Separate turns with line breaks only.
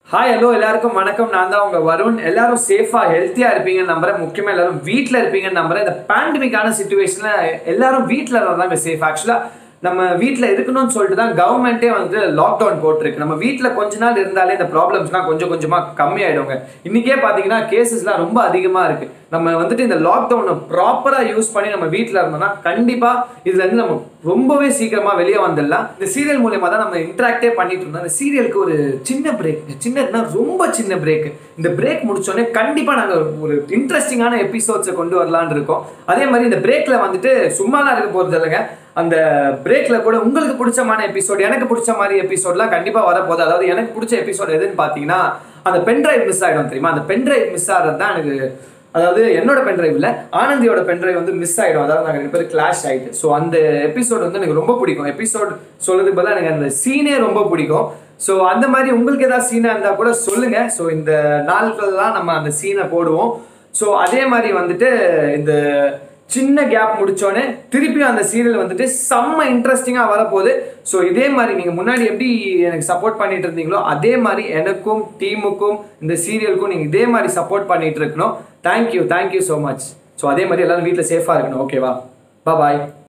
hi hello எல்லாருக்கும் வணக்கம் நான் தான் உங்க வருண் எல்லாரும் சேஃபா ஹெல்த்தியா இருப்பீங்கன்னு நம்புறேன் முக்கியமா எல்லாரும் வீட்ல இருப்பீங்கன்னு நம்புறேன் இந்த பேண்டமிக்கான சுச்சுவேஷன்ல எல்லாரும் வீட்ல இருந்தாங்க சேஃப் ஆக்சுவலா நம்ம வீட்ல இருக்கணும்னு சொல்லிட்டு தான் கவர்மெண்ட்டே வந்து லாக்டவுன் போட்டிருக்கு நம்ம வீட்ல கொஞ்ச நாள் இருந்தாலே இந்த ப்ராப்ளம்ஸ்லாம் கொஞ்சம் கொஞ்சமா கம்மி ஆயிடுங்க இன்னைக்கே பாத்தீங்கன்னா கேசஸ்லாம் ரொம்ப அதிகமா இருக்கு நம்ம வந்துட்டு இந்த லாக்டவுனை ப்ராப்பரா யூஸ் பண்ணி நம்ம வீட்ல இருந்தோம்னா கண்டிப்பா இதுல இருந்து நம்ம ரொம்பவே சீக்கிரமா வெளியே வந்துடலாம் இந்த சீரியல் மூலியமா தான் நம்ம இன்ட்ராக்டே பண்ணிட்டு இருந்தோம் இந்த சீரியலுக்கு ஒரு சின்ன பிரேக் சின்னதுன்னா ரொம்ப சின்ன பிரேக் இந்த பிரேக் முடிச்சோடனே கண்டிப்பா நாங்க ஒரு இன்ட்ரெஸ்டிங்கான எபிசோட்ஸை கொண்டு வரலாம்னு இருக்கோம் அதே மாதிரி இந்த பிரேக்ல வந்துட்டு சும்மாலாம் இருக்க போறது இல்லைங்க அந்த பிரேக்ல கூட உங்களுக்கு பிடிச்சமான எபிசோட் எனக்கு பிடிச்ச மாதிரி எபிசோட்லாம் கண்டிப்பா வரப்போகுது அதாவது எனக்கு பிடிச்ச எபிசோட் எதுன்னு பாத்தீங்கன்னா அந்த பென்ட்ரைவ் மிஸ் ஆயிடும் தெரியுமா அந்த பென்ட்ரைவ் மிஸ் ஆகிறது தான் எனக்கு அதாவது என்னோட பென்ட்ரைவ் இல்ல ஆனந்தியோட பென்ட்ரைவ் வந்து மிஸ் ஆயிடும் அதாவது நாங்கள் ரெண்டு பேரும் கிளாஷ் ஆயிட்டு ஸோ அந்த எபிசோட் வந்து எனக்கு ரொம்ப பிடிக்கும் எபிசோட் சொல்றதுக்கு பதிலாக எனக்கு அந்த சீனே ரொம்ப பிடிக்கும் ஸோ அந்த மாதிரி உங்களுக்கு ஏதாவது சீனாக இருந்தால் கூட சொல்லுங்க ஸோ இந்த நாட்கள்லாம் நம்ம அந்த சீனை போடுவோம் ஸோ அதே மாதிரி வந்துட்டு இந்த சின்ன கேப் முடிச்சோடனே திருப்பியும் அந்த சீரியல் வந்துட்டு செம்ம இன்ட்ரெஸ்டிங்காக வரப்போகுது ஸோ இதே மாதிரி நீங்கள் முன்னாடி எப்படி எனக்கு சப்போர்ட் பண்ணிட்டு இருந்தீங்களோ அதே மாதிரி எனக்கும் டீமுக்கும் இந்த சீரியலுக்கும் நீங்கள் இதே மாதிரி சப்போர்ட் பண்ணிட்டு இருக்கணும் thank you thank you so much so அதே மாதிரி எல்லாரும் வீட்டில் சேஃபாக இருக்கணும் ஓகேவா பாய்